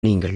நீங்கள்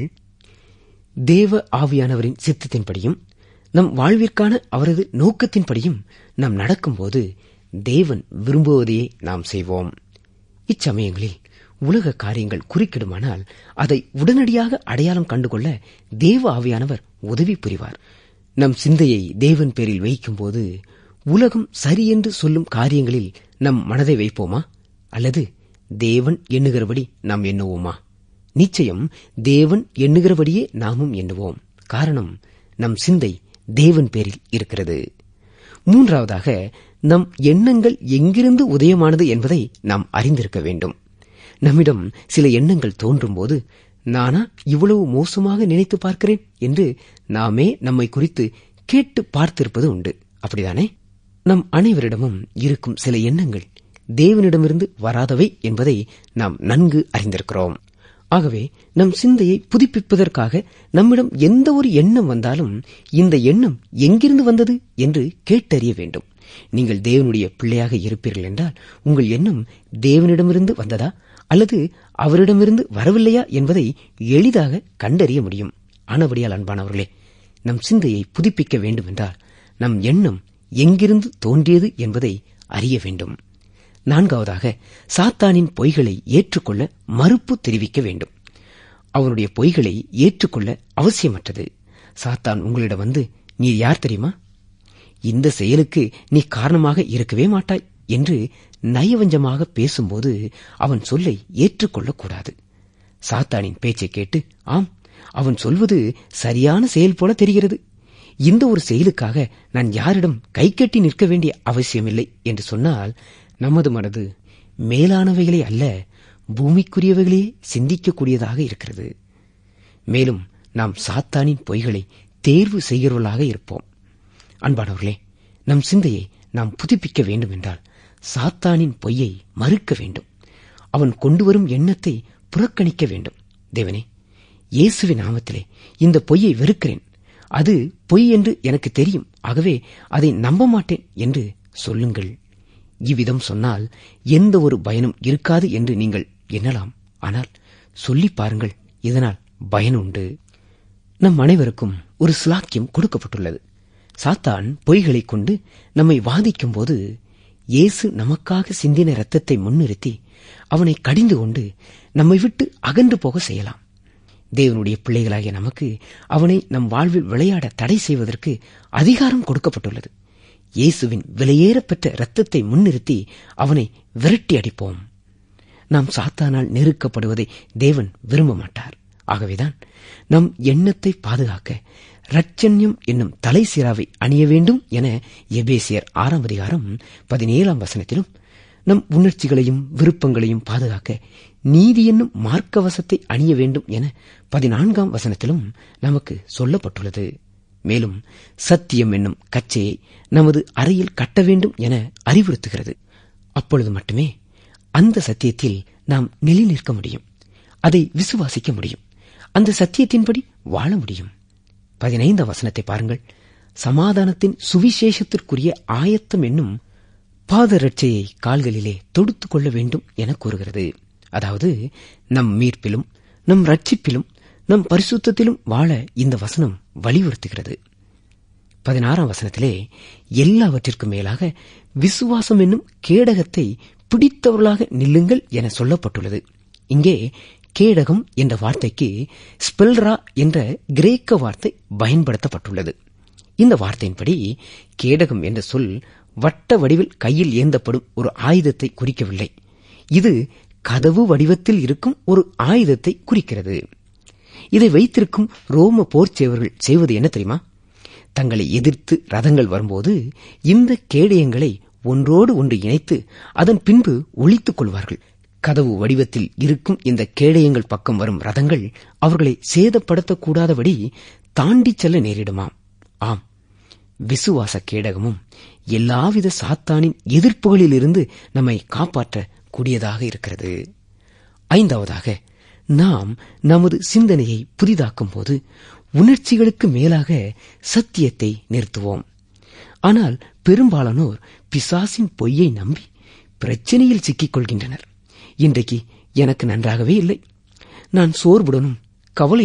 தேவ ஆவியானவரின் சித்தத்தின்படியும் நம் வாழ்விற்கான அவரது நோக்கத்தின்படியும் நாம் நடக்கும்போது தேவன் விரும்புவதையே நாம் செய்வோம் இச்சமயங்களில் உலக காரியங்கள் குறுக்கிடுமானால் அதை உடனடியாக அடையாளம் கண்டுகொள்ள தேவ ஆவியானவர் உதவி புரிவார் நம் சிந்தையை தேவன் பேரில் வைக்கும்போது உலகம் சரியென்று சொல்லும் காரியங்களில் நம் மனதை வைப்போமா அல்லது தேவன் எண்ணுகிறபடி நாம் எண்ணுவோமா நிச்சயம் தேவன் எண்ணுகிறபடியே நாமும் எண்ணுவோம் காரணம் நம் சிந்தை தேவன் பேரில் இருக்கிறது மூன்றாவதாக நம் எண்ணங்கள் எங்கிருந்து உதயமானது என்பதை நாம் அறிந்திருக்க வேண்டும் நம்மிடம் சில எண்ணங்கள் தோன்றும்போது நானா இவ்வளவு மோசமாக நினைத்து பார்க்கிறேன் என்று நாமே நம்மை குறித்து கேட்டு பார்த்திருப்பது உண்டு அப்படிதானே நம் அனைவரிடமும் இருக்கும் சில எண்ணங்கள் தேவனிடமிருந்து வராதவை என்பதை நாம் நன்கு அறிந்திருக்கிறோம் ஆகவே நம் சிந்தையை புதுப்பிப்பதற்காக நம்மிடம் எந்த ஒரு எண்ணம் வந்தாலும் இந்த எண்ணம் எங்கிருந்து வந்தது என்று கேட்டறிய வேண்டும் நீங்கள் தேவனுடைய பிள்ளையாக இருப்பீர்கள் என்றால் உங்கள் எண்ணம் தேவனிடமிருந்து வந்ததா அல்லது அவரிடமிருந்து வரவில்லையா என்பதை எளிதாக கண்டறிய முடியும் ஆனபடியால் அன்பானவர்களே நம் சிந்தையை புதுப்பிக்க வேண்டும் என்றால் நம் எண்ணம் எங்கிருந்து தோன்றியது என்பதை அறிய வேண்டும் நான்காவதாக சாத்தானின் பொய்களை ஏற்றுக்கொள்ள மறுப்பு தெரிவிக்க வேண்டும் அவனுடைய பொய்களை ஏற்றுக்கொள்ள அவசியமற்றது சாத்தான் உங்களிடம் வந்து நீ யார் தெரியுமா இந்த செயலுக்கு நீ காரணமாக இருக்கவே மாட்டாய் என்று நயவஞ்சமாக பேசும்போது அவன் சொல்லை ஏற்றுக்கொள்ளக்கூடாது சாத்தானின் பேச்சை கேட்டு ஆம் அவன் சொல்வது சரியான செயல் போல தெரிகிறது இந்த ஒரு செயலுக்காக நான் யாரிடம் கை கட்டி நிற்க வேண்டிய அவசியமில்லை என்று சொன்னால் நமது மனது மேலானவைகளே அல்ல பூமிக்குரியவைகளையே சிந்திக்கக்கூடியதாக இருக்கிறது மேலும் நாம் சாத்தானின் பொய்களை தேர்வு செய்கிறவர்களாக இருப்போம் அன்பானவர்களே நம் சிந்தையை நாம் புதுப்பிக்க வேண்டும் என்றால் சாத்தானின் பொய்யை மறுக்க வேண்டும் அவன் கொண்டு வரும் எண்ணத்தை புறக்கணிக்க வேண்டும் தேவனே இயேசுவின் நாமத்திலே இந்த பொய்யை வெறுக்கிறேன் அது பொய் என்று எனக்கு தெரியும் ஆகவே அதை நம்ப மாட்டேன் என்று சொல்லுங்கள் இவ்விதம் சொன்னால் எந்த ஒரு பயனும் இருக்காது என்று நீங்கள் எண்ணலாம் ஆனால் சொல்லி பாருங்கள் இதனால் பயன் உண்டு நம் அனைவருக்கும் ஒரு சிலாக்கியம் கொடுக்கப்பட்டுள்ளது சாத்தான் பொய்களைக் கொண்டு நம்மை வாதிக்கும் போது இயேசு நமக்காக சிந்தின இரத்தத்தை முன்னிறுத்தி அவனை கடிந்து கொண்டு நம்மை விட்டு அகன்று போக செய்யலாம் தேவனுடைய பிள்ளைகளாகிய நமக்கு அவனை நம் வாழ்வில் விளையாட தடை செய்வதற்கு அதிகாரம் கொடுக்கப்பட்டுள்ளது இயேசுவின் விலையேறப்பெற்ற இரத்தத்தை முன்னிறுத்தி அவனை விரட்டி அடிப்போம் நாம் சாத்தானால் நெருக்கப்படுவதை தேவன் விரும்ப மாட்டார் ஆகவேதான் நம் எண்ணத்தை பாதுகாக்க ரட்சண்யம் என்னும் தலை சிராவை அணிய வேண்டும் என எபேசியர் ஆறாம் அதிகாரம் பதினேழாம் வசனத்திலும் நம் உணர்ச்சிகளையும் விருப்பங்களையும் பாதுகாக்க நீதி என்னும் மார்க்கவசத்தை அணிய வேண்டும் என பதினான்காம் வசனத்திலும் நமக்கு சொல்லப்பட்டுள்ளது மேலும் சத்தியம் என்னும் கச்சையை நமது அறையில் கட்ட வேண்டும் என அறிவுறுத்துகிறது அப்பொழுது மட்டுமே அந்த சத்தியத்தில் நாம் நிலை நிற்க முடியும் அதை விசுவாசிக்க முடியும் அந்த சத்தியத்தின்படி வாழ முடியும் பதினைந்தாம் வசனத்தை பாருங்கள் சமாதானத்தின் சுவிசேஷத்திற்குரிய ஆயத்தம் என்னும் பாதரட்சையை கால்களிலே தொடுத்துக் கொள்ள வேண்டும் என கூறுகிறது அதாவது நம் மீட்பிலும் நம் ரட்சிப்பிலும் நம் பரிசுத்திலும் வாழ இந்த வசனம் வலியுறுத்துகிறது பதினாறாம் வசனத்திலே எல்லாவற்றிற்கும் மேலாக விசுவாசம் என்னும் கேடகத்தை பிடித்தவர்களாக நில்லுங்கள் என சொல்லப்பட்டுள்ளது இங்கே கேடகம் என்ற வார்த்தைக்கு ஸ்பெல்ரா என்ற கிரேக்க வார்த்தை பயன்படுத்தப்பட்டுள்ளது இந்த வார்த்தையின்படி கேடகம் என்ற சொல் வட்ட வடிவில் கையில் ஏந்தப்படும் ஒரு ஆயுதத்தை குறிக்கவில்லை இது கதவு வடிவத்தில் இருக்கும் ஒரு ஆயுதத்தை குறிக்கிறது இதை வைத்திருக்கும் ரோம போர்ச்சேவர்கள் செய்வது என்ன தெரியுமா தங்களை எதிர்த்து ரதங்கள் வரும்போது இந்த கேடயங்களை ஒன்றோடு ஒன்று இணைத்து அதன் பின்பு ஒழித்துக் கொள்வார்கள் கதவு வடிவத்தில் இருக்கும் இந்த கேடயங்கள் பக்கம் வரும் ரதங்கள் அவர்களை சேதப்படுத்தக்கூடாதபடி தாண்டி செல்ல நேரிடுமாம் ஆம் விசுவாச கேடகமும் எல்லாவித சாத்தானின் எதிர்ப்புகளிலிருந்து நம்மை காப்பாற்ற கூடியதாக இருக்கிறது ஐந்தாவதாக நாம் நமது சிந்தனையை புதிதாக்கும் போது உணர்ச்சிகளுக்கு மேலாக சத்தியத்தை நிறுத்துவோம் ஆனால் பெரும்பாலானோர் பிசாசின் பொய்யை நம்பி பிரச்சனையில் சிக்கிக் கொள்கின்றனர் இன்றைக்கு எனக்கு நன்றாகவே இல்லை நான் சோர்வுடனும் கவலை